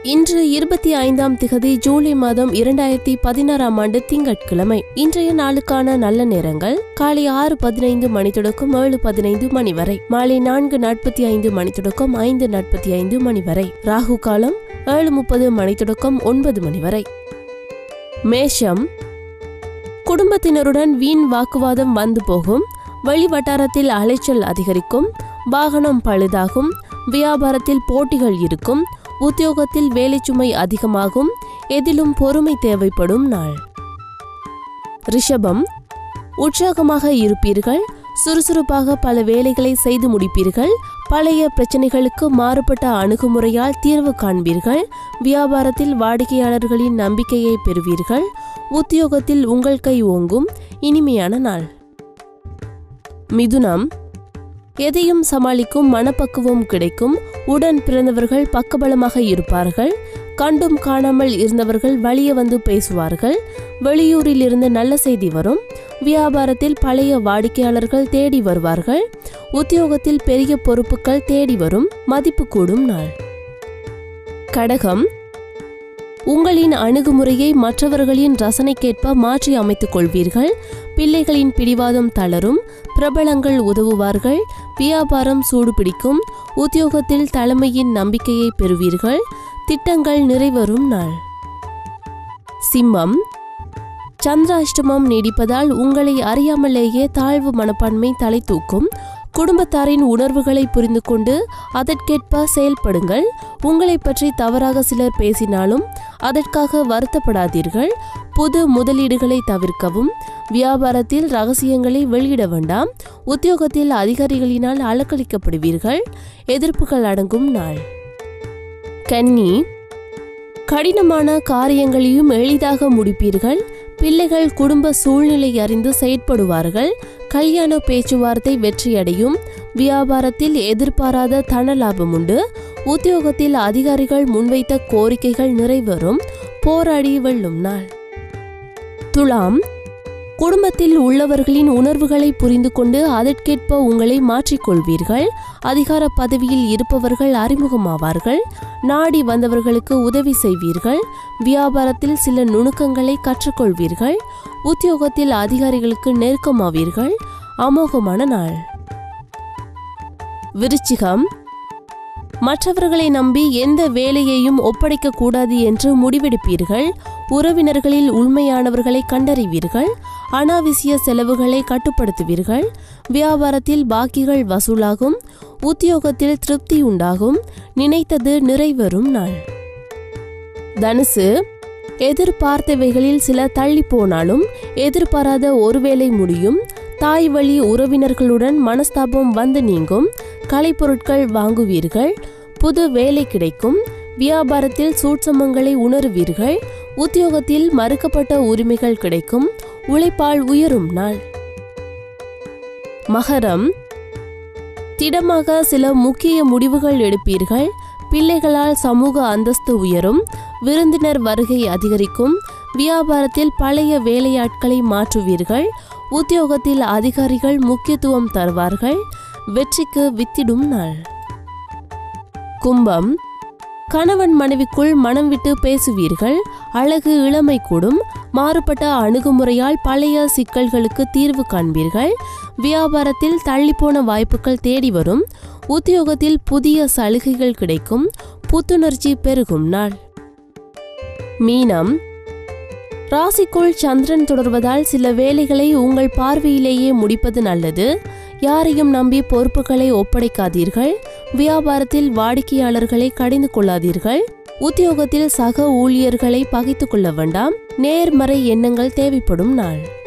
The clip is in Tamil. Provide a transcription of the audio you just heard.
இன்று இருபத்தி ஐந்தாம் திகதி ஜூலை மாதம் இரண்டாயிரத்தி பதினாறாம் ஆண்டு திங்கட்கிழமை இன்றைய நாளுக்கான நல்ல நேரங்கள் காலை ஆறு பதினைந்து மணி தொடக்கம் ஏழு பதினைந்து மணி வரை மாலை நான்கு நாற்பத்தி ஐந்து மணி தொடக்கம் ஐந்து நாற்பத்தி ஐந்து மணி வரை ராகு காலம் ஏழு முப்பது மணி தொடக்கம் ஒன்பது மணி வரை மேஷம் குடும்பத்தினருடன் வீண் வாக்குவாதம் வந்து போகும் வெளி வட்டாரத்தில் அலைச்சல் அதிகரிக்கும் வாகனம் பழுதாகும் வியாபாரத்தில் போட்டிகள் இருக்கும் உத்தியோகத்தில் வேலைச்சுமை அதிகமாகும் எதிலும் பொறுமை தேவைப்படும் நாள் ரிஷபம் உற்சாகமாக இருப்பீர்கள் சுறுசுறுப்பாக பல வேலைகளை செய்து முடிப்பீர்கள் பழைய பிரச்சனைகளுக்கு மாறுபட்ட அணுகுமுறையால் தீர்வு காண்பீர்கள் வியாபாரத்தில் வாடிக்கையாளர்களின் நம்பிக்கையை பெறுவீர்கள் உத்தியோகத்தில் உங்கள் கை ஓங்கும் இனிமையான நாள் மிதுனம் எதையும் சமாளிக்கும் மனப்பக்குவம் கிடைக்கும் உடன் பிறந்தவர்கள் பக்கபலமாக இருப்பார்கள் கண்டும் காணாமல் இருந்தவர்கள் வழிய வந்து பேசுவார்கள் வெளியூரில் இருந்து நல்ல செய்தி வரும் வியாபாரத்தில் பழைய வாடிக்கையாளர்கள் தேடி வருவார்கள் உத்தியோகத்தில் பெரிய பொறுப்புகள் தேடி வரும் மதிப்பு கூடும் நாள் கடகம் உங்களின் அணுகுமுறையை மற்றவர்களின் ரசனைக்கேற்ப மாற்றி அமைத்துக் கொள்வீர்கள் பிள்ளைகளின் பிடிவாதம் தளரும் பிரபலங்கள் உதவுவார்கள் வியாபாரம் சூடுபிடிக்கும் உத்தியோகத்தில் தலைமையின் நம்பிக்கையை பெறுவீர்கள் திட்டங்கள் நிறைவேறும் நாள் சிம்மம் சந்திராஷ்டமம் நீடிப்பதால் உங்களை அறியாமலேயே தாழ்வு மனப்பான்மை தலை தூக்கும் குடும்பத்தாரின் உணர்வுகளை புரிந்து கொண்டு அதற்கேற்ப செயல்படுங்கள் உங்களை பற்றி தவறாக சிலர் பேசினாலும் அதற்காக வருத்தப்படாதீர்கள் புது முதலீடுகளை தவிர்க்கவும் வியாபாரத்தில் ரகசியங்களை வெளியிட வேண்டாம் உத்தியோகத்தில் அதிகாரிகளினால் அலக்களிக்கப்படுவீர்கள் எதிர்ப்புகள் அடங்கும் நாள் கன்னி கடினமான காரியங்களையும் எளிதாக முடிப்பீர்கள் பிள்ளைகள் குடும்ப சூழ்நிலை அறிந்து செயற்படுவார்கள் கல்யாண பேச்சுவார்த்தை வெற்றியடையும் வியாபாரத்தில் எதிர்பாராத தன லாபம் உண்டு உத்தியோகத்தில் அதிகாரிகள் முன்வைத்த கோரிக்கைகள் நிறைவேறும் போராடி வெல்லும் நாள் துலாம் குடும்பத்தில் உள்ளவர்களின் உணர்வுகளை புரிந்து கொண்டு அதற்கேற்ப உங்களை மாற்றிக்கொள்வீர்கள் அதிகார பதவியில் இருப்பவர்கள் அறிமுகமாவார்கள் நாடி வந்தவர்களுக்கு உதவி செய்வீர்கள் வியாபாரத்தில் சில நுணுக்கங்களை கற்றுக்கொள்வீர்கள் உத்தியோகத்தில் அதிகாரிகளுக்கு நெருக்கமாவீர்கள் அமோகமான நாள் விருச்சிகம் மற்றவர்களை நம்பி எந்த வேலையையும் ஒப்படைக்க கூடாது என்று முடிவெடுப்பீர்கள் உறவினர்களில் உண்மையானவர்களை கண்டறிவீர்கள் அனாவசிய செலவுகளை கட்டுப்படுத்துவீர்கள் வியாபாரத்தில் பாக்கிகள் வசூலாகும் உத்தியோகத்தில் திருப்தி உண்டாகும் நினைத்தது நிறைவேறும் நாள் தனுசு எதிர்பார்த்தவைகளில் சில தள்ளி போனாலும் எதிர்பாராத ஒருவேளை முடியும் தாய் வழி உறவினர்களுடன் மனஸ்தாபம் வந்து நீங்கும் கலைப்பொருட்கள் வாங்குவீர்கள் புது வேலை கிடைக்கும் வியாபாரத்தில் சூட்சமங்களை உணருவீர்கள் உத்தியோகத்தில் மறுக்கப்பட்ட உரிமைகள் கிடைக்கும் உழைப்பால் உயரும் நாள் மகரம் திடமாக சில முக்கிய முடிவுகள் எடுப்பீர்கள் பிள்ளைகளால் சமூக அந்தஸ்து உயரும் விருந்தினர் வருகை அதிகரிக்கும் வியாபாரத்தில் பழைய வேலையாட்களை மாற்றுவீர்கள் உத்தியோகத்தில் அதிகாரிகள் முக்கியத்துவம் தருவார்கள் வெற்றிக்கு வித்திடும் நாள் கும்பம் கணவன் மனைவிக்குள் மனம் விட்டு பேசுவீர்கள் அழகு இளமை கூடும் மாறுபட்ட அணுகுமுறையால் பழைய சிக்கல்களுக்கு தீர்வு காண்பீர்கள் வியாபாரத்தில் தள்ளிப்போன வாய்ப்புகள் தேடி வரும் உத்தியோகத்தில் புதிய சலுகைகள் கிடைக்கும் புத்துணர்ச்சி பெருகும் நாள் மீனம் ராசிக்குள் சந்திரன் தொடர்வதால் சில வேலைகளை உங்கள் பார்வையிலேயே முடிப்பது நல்லது யாரையும் நம்பி பொறுப்புகளை ஒப்படைக்காதீர்கள் வியாபாரத்தில் வாடிக்கையாளர்களை கடிந்து கொள்ளாதீர்கள் உத்தியோகத்தில் சக ஊழியர்களை பகைத்துக் கொள்ள வேண்டாம் நேர்மறை எண்ணங்கள் தேவைப்படும் நாள்